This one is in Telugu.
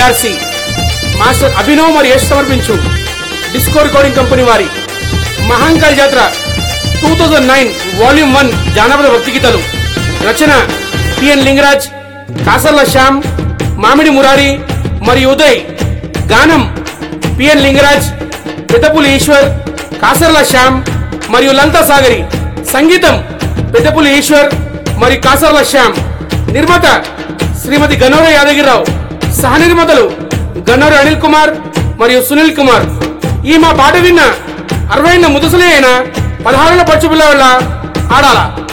డిఆర్సి మాస్టర్ అభినవ్ మరియు యశ్ సమర్పించు డిస్కో రికార్డింగ్ కంపెనీ వారి మహాంకాల్ జాతర two thousand nine volume one జానపద భక్తి గీతాలు రచన పిఎన్ లింగరాజ్ కాసర్ల శ్యామ్ మామిడి మురారి మరియు ఉదయ్ గానం పిఎన్ లింగరాజ్ పెద్దపులి ఈశ్వర్ కాసర్ల శ్యామ్ మరియు లలితా సాగరి సంగీతం పెద్దపులి ఈశ్వర్ మరియు కాసర్ల శ్యామ్ నిర్మాత శ్రీమతి గన్నోర యాదగిరిరావు సహ నిర్మాతలు గన్నోర అనిల్ కుమార్ మరియు సునీల్ కుమార్ ఈ మా పాట విన్న అరవై ముదుసలే అయిన పదహారుల పచ్చుపిల్ల వల్ల ఆడాల